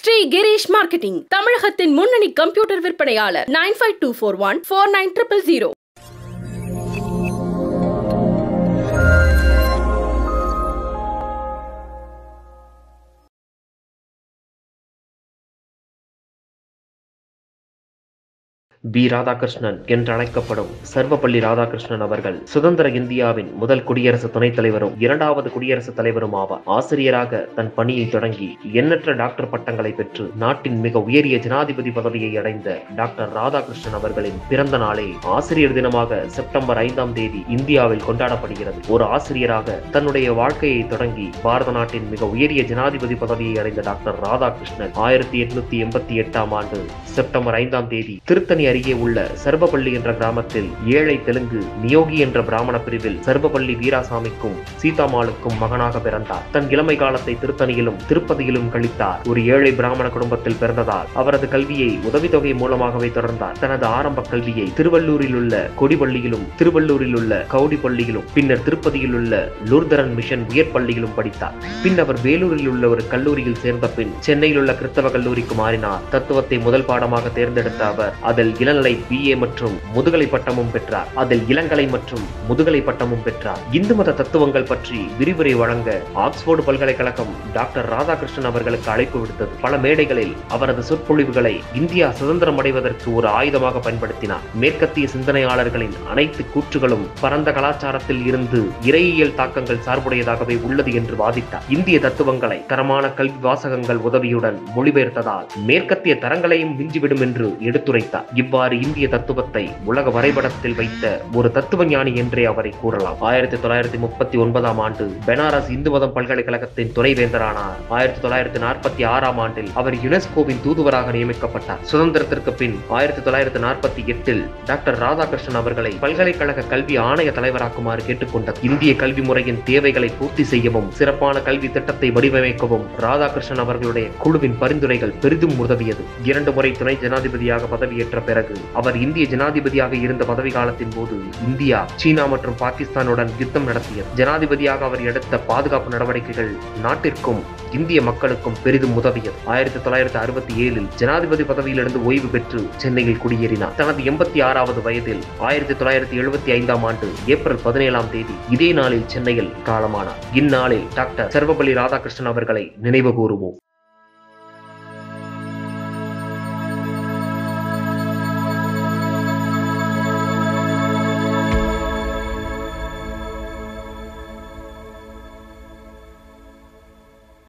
Sri Girish marketing தமிழகத்தின் முன்னணி computer விற்பனையாளர் nine five two four one four nine triple zero P Radhakrishnan என்றழைக்கப்படும் சர்வப்பள்ளி ராதாகிருஷ்ணன் அவர்கள் சுதந்திர இந்தியாவின் முதல் குடியரசு துணைத் தலைவரும் இரண்டாவது குடியரசுத் தலைவரும் ஆவார் ஆசிரியராக தன் பணியை தொடங்கி எண்ணற்ற டாக்டர் பட்டங்களை பெற்று நாட்டின் மிக உயரிய ஜனாதிபதி பதவியை அடைந்த டாக்டர் ராதாகிருஷ்ணன் அவர்களின் பிறந்த நாளே ஆசிரியர் தினமாக செப்டம்பர் ஐந்தாம் தேதி இந்தியாவில் கொண்டாடப்படுகிறது ஒரு ஆசிரியராக தன்னுடைய வாழ்க்கையை தொடங்கி பாரத நாட்டின் மிக உயரிய ஜனாதிபதி பதவியை அடைந்த டாக்டர் ராதாகிருஷ்ணன் ஆயிரத்தி எட்நூத்தி எண்பத்தி எட்டாம் ஆண்டு செப்டம்பர் ஐந்தாம் தேதி திருத்தணி அருகே உள்ள சர்வபள்ளி என்ற கிராமத்தில் ஏழை தெலுங்கு நியோகி என்ற பிராமண பிரிவில் சர்வபள்ளி வீராசாமிக்கும் சீதாமாளுக்கும் மகனாக பிறந்தார் தன் இளமை காலத்தை திருத்தணியிலும் திருப்பதியிலும் கழித்தார் ஒரு ஏழை பிராமண குடும்பத்தில் பிறந்ததால் அவரது கல்வியை உதவித்தொகை மூலமாகவே தொடர்ந்தார் தனது ஆரம்ப கல்வியை திருவள்ளூரில் உள்ள கொடிப்பள்ளியிலும் திருவள்ளூரில் உள்ள கவுடி பள்ளியிலும் பின்னர் திருப்பதியில் உள்ள லூர்தரன் மிஷன் உயர் பள்ளியிலும் படித்தார் பின் அவர் வேலூரில் உள்ள ஒரு கல்லூரியில் சேர்ந்த பின் சென்னையில் உள்ள கிறிஸ்தவ கல்லூரிக்கு மாறினார் தத்துவத்தை முதல் பாடமாக தேர்ந்தெடுத்த அவர் அதில் இளநிலை பிஏ மற்றும் முதுகலை பட்டமும் பெற்றார் அதில் இளங்கலை மற்றும் முதுகலை பட்டமும் பெற்றார் இந்து மத தத்துவங்கள் பற்றி விரிவுரை வழங்க ஆக்ஸ்போர்டு பல்கலைக்கழகம் டாக்டர் ராதாகிருஷ்ணன் அவர்களுக்கு அழைப்பு விடுத்தது பல மேடைகளில் அவரது சொற்பொழிவுகளை இந்தியா சுதந்திரம் அடைவதற்கு ஒரு ஆயுதமாக பயன்படுத்தினார் மேற்கத்திய சிந்தனையாளர்களின் அனைத்து கூற்றுகளும் பரந்த கலாச்சாரத்தில் இருந்து இறையியல் தாக்கங்கள் சார்புடையதாகவே உள்ளது என்று வாதிட்டார் இந்திய தத்துவங்களை தரமான கல்வி வாசகங்கள் உதவியுடன் மொழிபெயர்த்ததால் மேற்கத்திய தரங்களையும் மிஞ்சிவிடும் என்று எடுத்துரைத்தார் இவ்வாறு இந்திய தத்துவத்தை உலக வரைபடத்தில் வைத்த ஒரு தத்துவ ஞானி என்றே அவரை கூறலாம் ஆயிரத்தி தொள்ளாயிரத்தி முப்பத்தி ஒன்பதாம் ஆண்டு பெனாரஸ் இந்து மதம் பல்கலைக்கழகத்தின் துணைவேந்தரானார் ஆயிரத்தி தொள்ளாயிரத்தி நாற்பத்தி ஆறாம் ஆண்டில் அவர் யுனெஸ்கோவின் தூதுவராக நியமிக்கப்பட்டார் சுதந்திரத்திற்கு பின் ஆயிரத்தி தொள்ளாயிரத்தி நாற்பத்தி எட்டில் டாக்டர் ராதாகிருஷ்ணன் அவர்களை பல்கலைக்கழக கல்வி ஆணைய தலைவராக்குமாறு கேட்டுக்கொண்டார் இந்திய கல்வி முறையின் தேவைகளை பூர்த்தி செய்யவும் சிறப்பான கல்வி திட்டத்தை வடிவமைக்கவும் ராதாகிருஷ்ணன் அவர்களுடைய குழுவின் பரிந்துரைகள் பெரிதும் உதவியது இரண்டு முறை துணை ஜனாதிபதியாக பதவியேற்ற பிறகு அவர் இந்திய ஜனாதிபதியாக இருந்த பதவி காலத்தின் போது இந்தியா சீனா மற்றும் பாகிஸ்தானுடன் யுத்தம் நடத்தியது ஜனாதிபதியாக அவர் எடுத்த பாதுகாப்பு நடவடிக்கைகள் நாட்டிற்கும் இந்திய மக்களுக்கும் பெரிதும் உதவியது ஆயிரத்தி தொள்ளாயிரத்தி அறுபத்தி ஏழில் ஜனாதிபதி பதவியிலிருந்து ஓய்வு பெற்று சென்னையில் குடியேறினார் தனது எண்பத்தி ஆறாவது வயதில் ஆயிரத்தி தொள்ளாயிரத்தி எழுபத்தி ஐந்தாம் ஆண்டு ஏப்ரல் பதினேழாம் தேதி இதே நாளில் சென்னையில் காலமானார் இந்நாளில் டாக்டர் சர்வபள்ளி ராதாகிருஷ்ணன் அவர்களை நினைவு கூறுவோம்